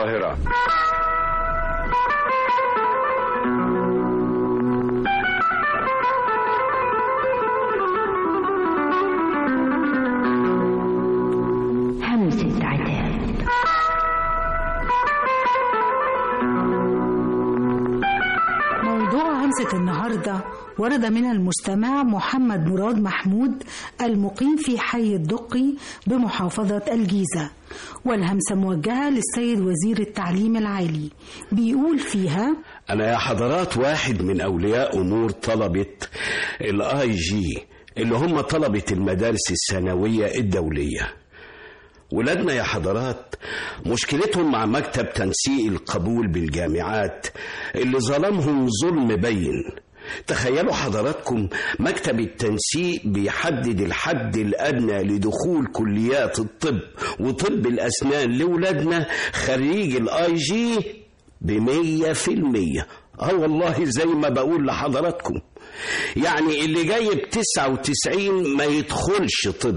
القاهرة همسة عتاب موضوع همسة النهاردة ورد من المستمع محمد مراد محمود المقيم في حي الدقي بمحافظة الجيزة والهمسة موجهة للسيد وزير التعليم العالي بيقول فيها أنا يا حضرات واحد من أولياء أمور طلبة الآي جي اللي هم طلبة المدارس الثانوية الدولية ولادنا يا حضرات مشكلتهم مع مكتب تنسيق القبول بالجامعات اللي ظلمهم ظلم بين تخيلوا حضراتكم مكتب التنسيق بيحدد الحد الأدنى لدخول كليات الطب وطب الأسنان لولادنا خريج الآي جي بمية في المية اه والله زي ما بقول لحضراتكم يعني اللي جايب تسعة وتسعين ما يدخلش طب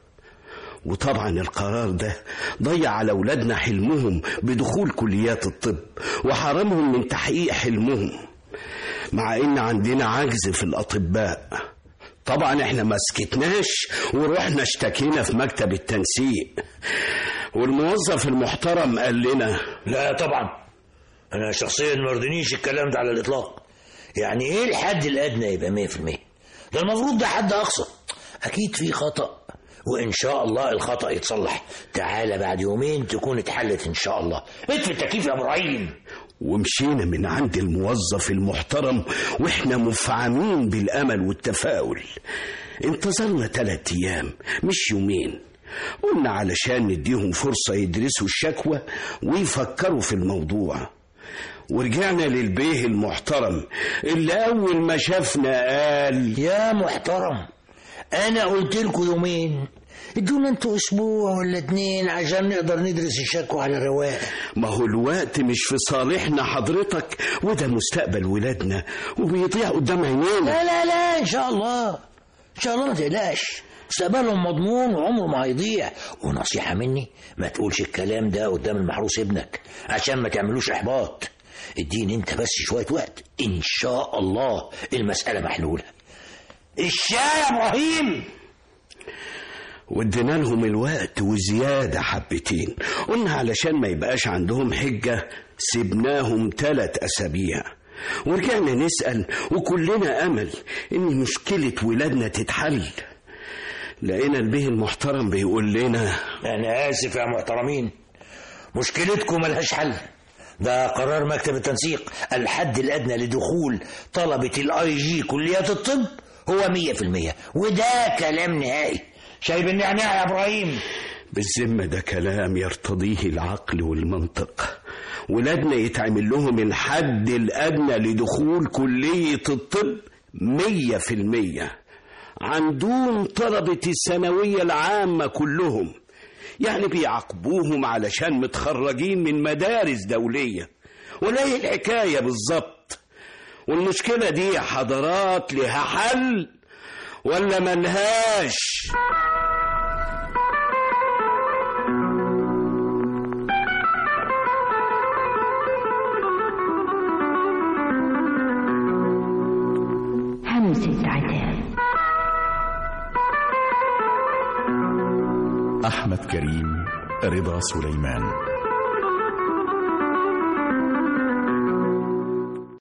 وطبعا القرار ده ضيع على أولادنا حلمهم بدخول كليات الطب وحرمهم من تحقيق حلمهم مع ان عندنا عجز في الاطباء طبعا احنا ما سكتناش ورحنا اشتكينا في مكتب التنسيق والموظف المحترم قال لنا لا طبعا انا شخصيا ما يرضينيش الكلام ده على الاطلاق يعني ايه الحد الادنى يبقى 100% ده المفروض ده حد اقصى اكيد في خطا وان شاء الله الخطا يتصلح تعالى بعد يومين تكون اتحلت ان شاء الله اطفي التكييف يا ابراهيم ومشينا من عند الموظف المحترم واحنا مفعمين بالامل والتفاؤل انتظرنا ثلاثة ايام مش يومين قلنا علشان نديهم فرصة يدرسوا الشكوى ويفكروا في الموضوع ورجعنا للبيه المحترم اللي أول ما شافنا قال يا محترم انا قلت لكم يومين ادونا انتوا اسبوع ولا اتنين عشان نقدر ندرس الشكوى على رواق ما هو الوقت مش في صالحنا حضرتك وده مستقبل ولادنا وبيضيع قدام عينينا لا لا لا ان شاء الله ان شاء الله ما تقلقش مستقبلهم مضمون وعمره ما هيضيع ونصيحة مني ما تقولش الكلام ده قدام المحروس ابنك عشان ما تعملوش احباط اديني انت بس شوية وقت ان شاء الله المسألة محلولة الشاي يا ابراهيم وادينا لهم الوقت وزيادة حبتين قلنا علشان ما يبقاش عندهم حجة سيبناهم ثلاث أسابيع ورجعنا نسأل وكلنا أمل إن مشكلة ولادنا تتحل لقينا البيه المحترم بيقول لنا انا اسف يا محترمين مشكلتكم ملهاش حل ده قرار مكتب التنسيق الحد الادنى لدخول طلبة الاي جي كليات الطب هو مية في المية وده كلام نهائي شايب النعناع يا ابراهيم بالذمة ده كلام يرتضيه العقل والمنطق ولادنا يتعمل لهم الحد الأدنى لدخول كلية الطب مية في المية عن دون طلبة الثانوية العامة كلهم يعني بيعاقبوهم علشان متخرجين من مدارس دولية ولا هي الحكاية بالظبط والمشكلة دي يا حضرات لها حل ولا ملهاش همسة عتاب أحمد كريم رضا سليمان